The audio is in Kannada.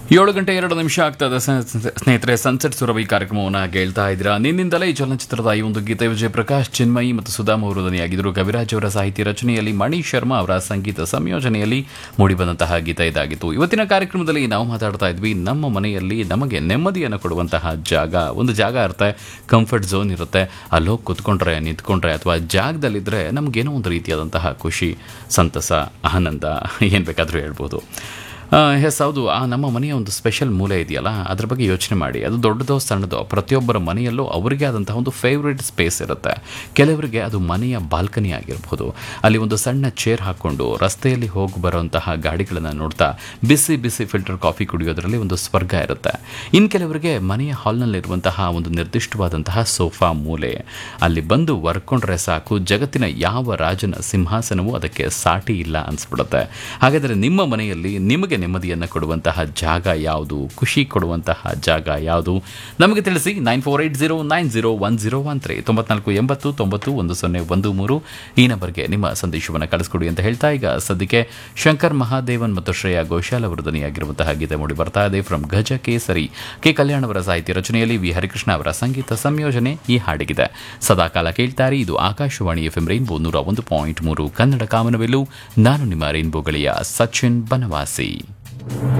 ಏಳು ಗಂಟೆ ಎರಡು ನಿಮಿಷ ಆಗ್ತದೆ ಸ- ಸ- ಸ್ನೇಹಿತರೆ ಸನ್ಸೆಟ್ ಸುರಭಿ ಕಾರ್ಯಕ್ರಮವನ್ನು ಕೇಳ್ತಾ ಇದ್ದೀರಾ ನಿನ್ನಿಂದಲೇ ಈ ಚಲನಚಿತ್ರದ ಈ ಒಂದು ಗೀತೆ ವಿಜಯ ಪ್ರಕಾಶ್ ಚಿನ್ಮಯಿ ಮತ್ತು ಸುಧಾಮ ಅವರು ಧ್ವನಿಯಾಗಿದ್ದರು ಕವಿರಾಜ್ ಅವರ ಸಾಹಿತ್ಯ ರಚನೆಯಲ್ಲಿ ಮಣಿ ಶರ್ಮಾ ಅವರ ಸಂಗೀತ ಸಂಯೋಜನೆಯಲ್ಲಿ ಮೂಡಿಬಂದಂತಹ ಗೀತೆ ಇದಾಗಿತ್ತು ಇವತ್ತಿನ ಕಾರ್ಯಕ್ರಮದಲ್ಲಿ ನಾವು ಮಾತಾಡ್ತಾ ಇದ್ವಿ ನಮ್ಮ ಮನೆಯಲ್ಲಿ ನಮಗೆ ನೆಮ್ಮದಿಯನ್ನು ಕೊಡುವಂತಹ ಜಾಗ ಒಂದು ಜಾಗ ಇರುತ್ತೆ ಕಂಫರ್ಟ್ ಝೋನ್ ಇರುತ್ತೆ ಅಲ್ಲಿ ಹೋಗಿ ಕುತ್ಕೊಂಡ್ರೆ ನಿಂತ್ಕೊಂಡ್ರೆ ಅಥವಾ ಜಾಗದಲ್ಲಿದ್ದರೆ ನಮಗೇನೋ ಒಂದು ರೀತಿಯಾದಂತಹ ಖುಷಿ ಸಂತಸ ಆನಂದ ಏನು ಬೇಕಾದರೂ ಹೇಳ್ಬೋದು ಎಸ್ ಹೌದು ಆ ನಮ್ಮ ಮನೆಯ ಒಂದು ಸ್ಪೆಷಲ್ ಮೂಲೆ ಇದೆಯಲ್ಲ ಅದ್ರ ಬಗ್ಗೆ ಯೋಚನೆ ಮಾಡಿ ಅದು ದೊಡ್ಡದೋ ಸಣ್ಣದೋ ಪ್ರತಿಯೊಬ್ಬರ ಮನೆಯಲ್ಲೂ ಅವರಿಗೆ ಆದಂತಹ ಒಂದು ಫೇವ್ರೇಟ್ ಸ್ಪೇಸ್ ಇರುತ್ತೆ ಕೆಲವರಿಗೆ ಅದು ಮನೆಯ ಬಾಲ್ಕನಿ ಆಗಿರ್ಬೋದು ಅಲ್ಲಿ ಒಂದು ಸಣ್ಣ ಚೇರ್ ಹಾಕ್ಕೊಂಡು ರಸ್ತೆಯಲ್ಲಿ ಹೋಗಿ ಬರುವಂತಹ ಗಾಡಿಗಳನ್ನು ನೋಡ್ತಾ ಬಿಸಿ ಬಿಸಿ ಫಿಲ್ಟರ್ ಕಾಫಿ ಕುಡಿಯೋದ್ರಲ್ಲಿ ಒಂದು ಸ್ವರ್ಗ ಇರುತ್ತೆ ಇನ್ನು ಕೆಲವರಿಗೆ ಮನೆಯ ಹಾಲ್ನಲ್ಲಿರುವಂತಹ ಒಂದು ನಿರ್ದಿಷ್ಟವಾದಂತಹ ಸೋಫಾ ಮೂಲೆ ಅಲ್ಲಿ ಬಂದು ವರ್ಕೊಂಡ್ರೆ ಸಾಕು ಜಗತ್ತಿನ ಯಾವ ರಾಜನ ಸಿಂಹಾಸನವೂ ಅದಕ್ಕೆ ಸಾಟಿ ಇಲ್ಲ ಅನ್ಸ್ಬಿಡುತ್ತೆ ಹಾಗಾದರೆ ನಿಮ್ಮ ಮನೆಯಲ್ಲಿ ನಿಮಗೆ ನೆಮ್ಮದಿಯನ್ನು ಕೊಡುವಂತಹ ಜಾಗ ಯಾವುದು ಖುಷಿ ಕೊಡುವಂತಹ ಜಾಗ ಯಾವುದು ನಮಗೆ ತಿಳಿಸಿ nine four eight zero nine zero one zero one three ತೊಂಬತ್ನಾಲ್ಕು ಎಂಬತ್ತು ತೊಂಬತ್ತು ಒಂದು ಸೊನ್ನೆ ಒಂದು ಮೂರು ಈ ನಂಬರ್ಗೆ ನಿಮ್ಮ ಸಂದೇಶವನ್ನು ಕಳಿಸ್ಕೊಡಿ ಅಂತ ಹೇಳ್ತಾ ಈಗ ಸದ್ಯಕ್ಕೆ ಶಂಕರ್ ಮಹಾದೇವನ್ ಮತ್ತು ಶ್ರೇಯಾ ಘೋಷಾಲ್ ಅವರು ಧ್ವನಿಯಾಗಿರುವಂತಹ ಗೀತೆ ಮೂಡಿ ಬರ್ತಾ ಇದೆ ಫ್ರಮ್ ಗಜ ಕೇಸರಿ ಕೆ ಕಲ್ಯಾಣ್ ಅವರ ಸಾಹಿತ್ಯ ರಚನೆಯಲ್ಲಿ ವಿ ಹರಿಕೃಷ್ಣ ಅವರ ಸಂಗೀತ ಸಂಯೋಜನೆ ಈ ಹಾಡಿಗಿದೆ ಸದಾಕಾಲ ಕೇಳ್ತಾರೆ ಇದು ಆಕಾಶವಾಣಿ ಎಫ್ ಎಂ ರೈನ್ಬೋ ನೂರ ಒಂದು ಪಾಯಿಂಟ್ ಮೂರು ಕನ್ನಡ ಕಾಮನವೆಲ್ಲು ನಾನು ನಿಮ್ಮ ರೈನ್ಬೋ ಗೆಳೆಯ ಸಚಿನ್ ಬನವಾಸಿ